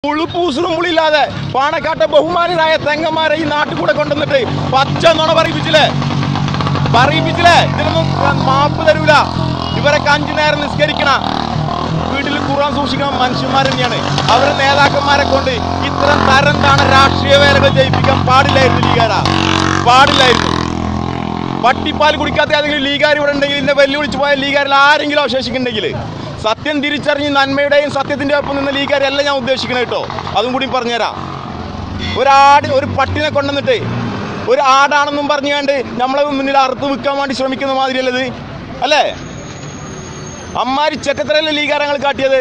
ഉളുപ്പൂസലും പുളിയില്ലാതെ പാണക്കാട്ടെ ബഹുമാനരായ തെങ്ങന്മാരെ ഈ നാട്ടിൽ കൂടെ കൊണ്ടുവന്നിട്ട് പച്ച നുണ പറയിപ്പിച്ചില്ലേ പറയിപ്പിച്ചില്ലേ ഇതിനൊന്നും മാപ്പ് തരൂല ഇവരൊക്കെ അഞ്ചു നേരം നിസ്കരിക്കണ വീട്ടിൽ ഖുറാൻ സൂക്ഷിക്കുന്ന മനുഷ്യന്മാർ തന്നെയാണ് അവരെ നേതാക്കന്മാരെ കൊണ്ട് ഇത്തരം തരം താണ രാഷ്ട്രീയ വേലകൾ ജയിപ്പിക്കാൻ പാടില്ലായിരുന്നു ലീഗാരാ പാടില്ലായിരുന്നു പട്ടിപ്പാൽ കുടിക്കാത്ത ഏതെങ്കിലും ലീഗാർ ഇവിടെ ഉണ്ടെങ്കിൽ ഇന്നെ വെല്ലുവിളിച്ച് പോയ ലീഗാരിൽ ആരെങ്കിലും അവശേഷിക്കുന്നുണ്ടെങ്കിൽ സത്യം തിരിച്ചറിഞ്ഞ് നന്മയുടെയും സത്യത്തിന്റെ ഒപ്പം നിന്ന ലീഗാരല്ല ഞാൻ ഉദ്ദേശിക്കുന്നത് കേട്ടോ അതും കൂടി പറഞ്ഞുതരാം ഒരാട് ഒരു പട്ടിനെ കൊണ്ടുവന്നിട്ട് ഒരു ആടാണെന്നും പറഞ്ഞുകൊണ്ട് നമ്മളെ മുന്നിൽ അറുത്ത് വിൽക്കാൻ വേണ്ടി ശ്രമിക്കുന്ന മാതിരിയല്ലത് അല്ലേ അമ്മാരി ചെറ്റത്തരല്ലേ ലീഗാരങ്ങൾ കാട്ടിയത്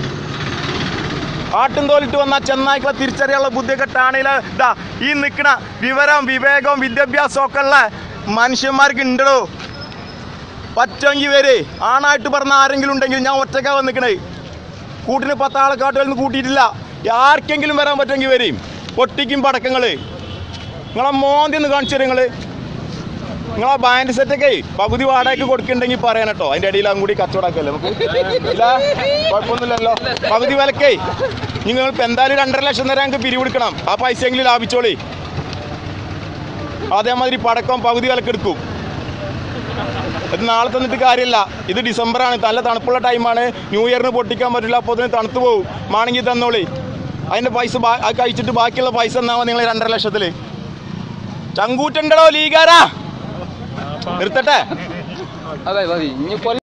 ആട്ടും തോലിട്ട് വന്ന ചെന്നായ്ക്കളെ തിരിച്ചറിയാനുള്ള ബുദ്ധിയൊക്കെ ടാണയില ഇതാ ഈ നിൽക്കണ വിവരം വിവേകവും വിദ്യാഭ്യാസവും ഒക്കെ ഉള്ള മനുഷ്യന്മാർക്ക് ഉണ്ടോ പറ്റെങ്കിൽ വരെ ആണായിട്ട് പറഞ്ഞ ആരെങ്കിലും ഉണ്ടെങ്കിൽ ഞാൻ ഒറ്റക്കാ വന്നിക്കണേ കൂട്ടിന് പത്താളെ കാട്ടുകളിൽ കൂട്ടിയിട്ടില്ല ആർക്കെങ്കിലും വരാൻ പറ്റുമെങ്കിൽ വരും പൊട്ടിക്കും പടക്കങ്ങള് നിങ്ങളെ മോന്തി ഒന്ന് കാണിച്ചു തരും നിങ്ങള് നിങ്ങളെ ബാൻഡ് സെറ്റൊക്കെ പകുതി വാടകയ്ക്ക് കൊടുക്കണ്ടെങ്കിൽ പറയാൻ കേട്ടോ അതിന്റെ ഇടയിൽ അതും കൂടി കച്ചവടാക്കല്ലേ നമുക്ക് ഇല്ല കുഴപ്പമൊന്നുമില്ലല്ലോ പകുതി വിലക്കേ നിങ്ങൾ ഇപ്പൊ എന്തായാലും രണ്ടര ലക്ഷം തരാൻ ഞങ്ങൾക്ക് പിരിവെടുക്കണം ആ പൈസയെങ്കിലും ലാഭിച്ചോളി അതേമാതിരി പടക്കം പകുതി വിലക്കെടുക്കും ഇത് നാളെ തന്നിട്ട് കാര്യമില്ല ഇത് ഡിസംബറാണ് നല്ല തണുപ്പുള്ള ടൈമാണ് ന്യൂ ഇയറിന് പൊട്ടിക്കാൻ പറ്റില്ല അപ്പോൾ അതിന് തണുത്ത് പോകും മാണെങ്കിൽ തന്നോളി അതിന്റെ പൈസ ബാ- അത് കഴിച്ചിട്ട് ബാക്കിയുള്ള പൈസ എന്നാ നിങ്ങൾ രണ്ടര ലക്ഷത്തില് ചങ്കൂറ്റുണ്ടോ ലീഗാരാ നിർത്തട്ടെ അതെ മതി ഇനി കൊല്ലം